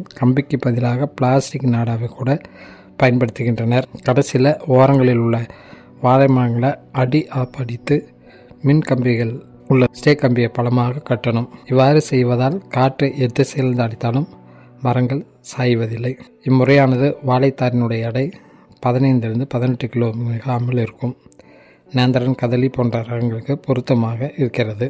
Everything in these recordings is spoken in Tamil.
கம்பிக்கு பதிலாக பிளாஸ்டிக் நாடாவை கூட பயன்படுத்துகின்றனர் கடைசியில் ஓரங்களில் உள்ள வாழை மரங்களை அடி ஆப் அடித்து மின் கம்பிகள் உள்ள ஸ்டே கம்பியை பலமாக கட்டணும் இவ்வாறு செய்வதால் காற்று எத்து சேர்ந்து அடித்தாலும் மரங்கள் சாய்வதில்லை இம்முறையானது வாழைத்தாரினுடைய எடை பதினைந்திலிருந்து பதினெட்டு கிலோ மிகாமல் இருக்கும் நேந்திரன் கதலி போன்ற ரகங்களுக்கு பொருத்தமாக இருக்கிறது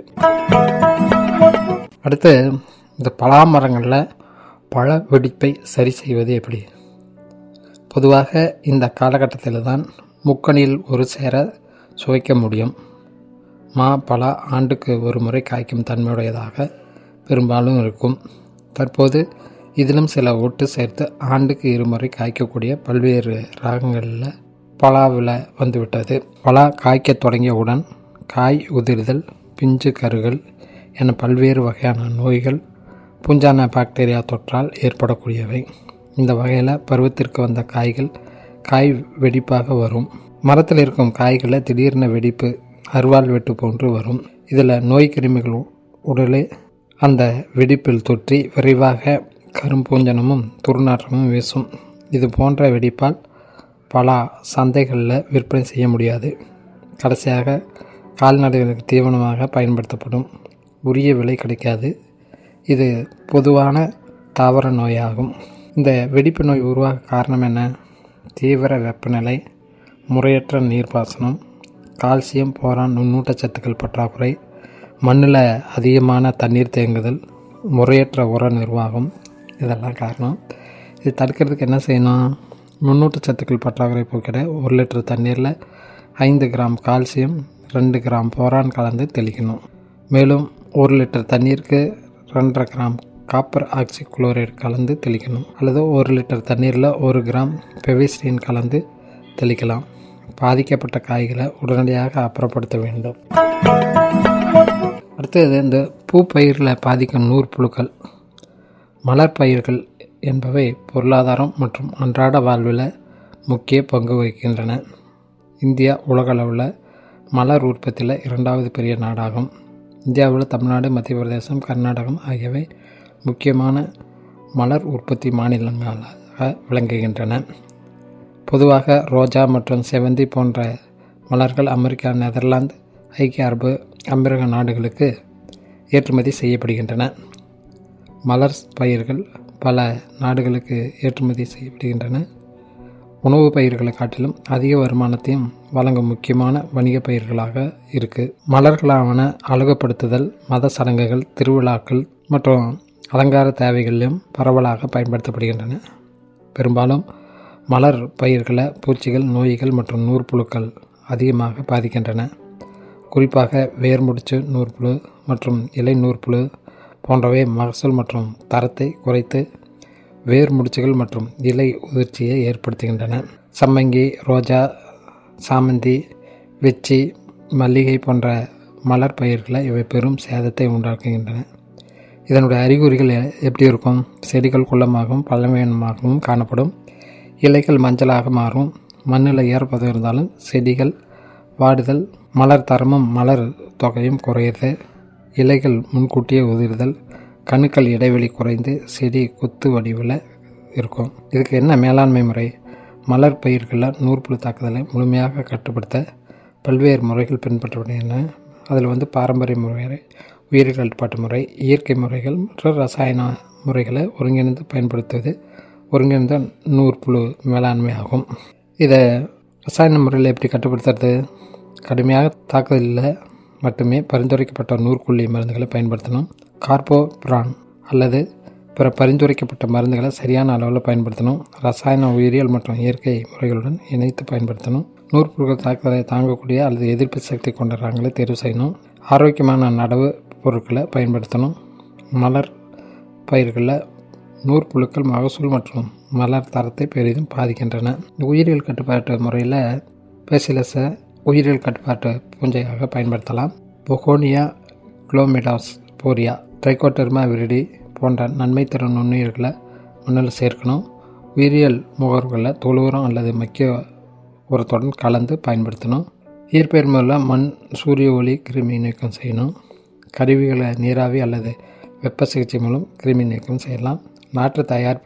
அடுத்து இந்த பலா மரங்களில் பழ வெடிப்பை சரி செய்வது எப்படி பொதுவாக இந்த காலகட்டத்தில் தான் முக்கணியில் ஒரு சேர சுவைக்க முடியும் மா பலா ஆண்டுக்கு ஒரு முறை காய்க்கும் தன்மையுடையதாக பெரும்பாலும் இருக்கும் தற்போது இதிலும் சில ஒட்டு சேர்த்து ஆண்டுக்கு இருமுறை காய்க்கக்கூடிய பல்வேறு ராகங்களில் பலாவில் வந்துவிட்டது பலா காய்க்க தொடங்கியவுடன் காய் உதிர்தல் பிஞ்சு கருகள் என பல்வேறு வகையான நோய்கள் பூஞ்சான பாக்டீரியா தொற்றால் ஏற்படக்கூடியவை இந்த வகையில் பருவத்திற்கு வந்த காய்கள் காய் வெடிப்பாக வரும் மரத்தில் இருக்கும் காய்களில் திடீர்னு வெடிப்பு அருவாள் வெட்டு போன்று வரும் இதில் நோய் கிருமிகள் உடலே அந்த வெடிப்பில் தொற்றி விரைவாக கரும்பூஞ்சனமும் துர்நாற்றமும் வீசும் இது போன்ற வெடிப்பால் பல சந்தைகளில் விற்பனை செய்ய முடியாது கடைசியாக கால்நடைகளுக்கு தீவனமாக பயன்படுத்தப்படும் உரிய விலை கிடைக்காது இது பொதுவான தாவர நோயாகும் இந்த வெடிப்பு நோய் உருவாக காரணம் என்ன தீவிர வெப்பநிலை முறையற்ற நீர்ப்பாசனம் கால்சியம் போரான் நுண்ணூட்டச்சத்துக்கள் பற்றாக்குறை மண்ணில் அதிகமான தண்ணீர் தேங்குதல் முறையற்ற உர நிர்வாகம் இதெல்லாம் காரணம் இது தடுக்கிறதுக்கு என்ன செய்யணும் நுண்ணூட்டச்சத்துக்கள் பற்றாக்குறை போக்கிட ஒரு லிட்டர் தண்ணீரில் ஐந்து கிராம் கால்சியம் ரெண்டு கிராம் போரான் கலந்து தெளிக்கணும் மேலும் ஒரு லிட்டர் தண்ணீருக்கு ரெண்டரை கிராம் காப்பர் ஆக்சி குளோரைடு கலந்து தெளிக்கணும் அல்லது ஒரு லிட்டர் தண்ணீரில் ஒரு கிராம் பெவிஸ்டின் கலந்து தெளிக்கலாம் பாதிக்கப்பட்ட காய்களை உடனடியாக அப்புறப்படுத்த வேண்டும் அடுத்தது இந்த பூப்பயிரில் பாதிக்கும் நூற்புழுக்கள் மலர் பயிர்கள் என்பவை பொருளாதாரம் மற்றும் அன்றாட வாழ்வில் முக்கிய பங்கு வகிக்கின்றன இந்தியா உலகளவில் மலர் உற்பத்தியில் இரண்டாவது பெரிய நாடாகும் இந்தியாவில் தமிழ்நாடு மத்திய பிரதேசம் கர்நாடகம் ஆகியவை முக்கியமான மலர் உற்பத்தி மாநிலங்களாக விளங்குகின்றன பொதுவாக ரோஜா மற்றும் செவந்தி போன்ற மலர்கள் அமெரிக்கா நெதர்லாந்து ஐக்கிய அரபு அமெரிக்க நாடுகளுக்கு ஏற்றுமதி செய்யப்படுகின்றன மலர் பயிர்கள் பல நாடுகளுக்கு ஏற்றுமதி செய்யப்படுகின்றன உணவு பயிர்களை காட்டிலும் அதிக வருமானத்தையும் வழங்கும் முக்கியமான வணிக பயிர்களாக இருக்குது மலர்களான அழகுபடுத்துதல் மத சடங்குகள் திருவிழாக்கள் மற்றும் அலங்கார தேவைகளிலும் பரவலாக பயன்படுத்தப்படுகின்றன பெரும்பாலும் மலர் பயிர்களை பூச்சிகள் நோய்கள் மற்றும் நூற்புழுக்கள் அதிகமாக பாதிக்கின்றன குறிப்பாக வேர்முடிச்சு நூற்புழு மற்றும் இலை நூற்புழு போன்றவை மகசூல் மற்றும் தரத்தை குறைத்து வேர் முடிச்சுகள் மற்றும் இலை உதிர்ச்சியை ஏற்படுத்துகின்றன சம்மங்கி ரோஜா சாமந்தி வெச்சி மல்லிகை போன்ற மலர் பயிர்களை இவை பெரும் சேதத்தை உண்டாக்குகின்றன இதனுடைய அறிகுறிகள் எப்படி இருக்கும் செடிகள் குள்ளமாகவும் பழமையானமாகவும் காணப்படும் இலைகள் மஞ்சளாக மாறும் மண்ணில் ஈரப்பதம் இருந்தாலும் செடிகள் வாடுதல் மலர் தரமும் மலர் தொகையும் குறையுது இலைகள் முன்கூட்டியே உதிர்தல் கணுக்கள் இடைவெளி குறைந்து செடி குத்து வடிவில் இருக்கும் இதுக்கு என்ன மேலாண்மை முறை மலர் பயிர்களில் நூற்புழு தாக்குதலை முழுமையாக கட்டுப்படுத்த பல்வேறு முறைகள் பின்பற்றப்படுகின்றன அதில் வந்து பாரம்பரிய முறை உயிரியல் கட்டுப்பாட்டு முறை இயற்கை முறைகள் மற்றும் ரசாயன முறைகளை ஒருங்கிணைந்து பயன்படுத்துவது ஒருங்கிணைந்த நூற்புழு மேலாண்மை ஆகும் இதை ரசாயன முறையில் எப்படி கட்டுப்படுத்துறது கடுமையாக தாக்குதலில் மட்டுமே பரிந்துரைக்கப்பட்ட நூற்குள்ளி மருந்துகளை பயன்படுத்தணும் கார்போபிரான் அல்லது பிற பரிந்துரைக்கப்பட்ட மருந்துகளை சரியான அளவில் பயன்படுத்தணும் ரசாயன உயிரியல் மற்றும் இயற்கை முறைகளுடன் இணைத்து பயன்படுத்தணும் நூற்புழுக்கள் தாக்குதலை தாங்கக்கூடிய அல்லது எதிர்ப்பு சக்தி கொண்ட ரகங்களை தேர்வு செய்யணும் ஆரோக்கியமான நடவு பொருட்களை பயன்படுத்தணும் மலர் பயிர்களில் நூற்புழுக்கள் மகசூல் மற்றும் மலர் தரத்தை பெரிதும் பாதிக்கின்றன உயிரியல் கட்டுப்பாட்டு முறையில் பேசிலஸை உயிரியல் கட்டுப்பாட்டு பூஞ்சையாக பயன்படுத்தலாம் பொகோனியா குளோமிடாஸ் போரியா ட்ரைகோட்டர்மா விரிடி போன்ற நன்மை தரும் நுண்ணுயிர்களை மண்ணில் சேர்க்கணும் உயிரியல் முகர்களில் தொழு உரம் அல்லது மக்கிய உரத்துடன் கலந்து பயன்படுத்தணும் இயற்பெயர் முறையில் மண் சூரிய ஒளி கிருமி நீக்கம் செய்யணும் கருவிகளை நீராவி அல்லது வெப்ப சிகிச்சை மூலம் கிருமி நீக்கம் செய்யலாம் நாற்று தயார்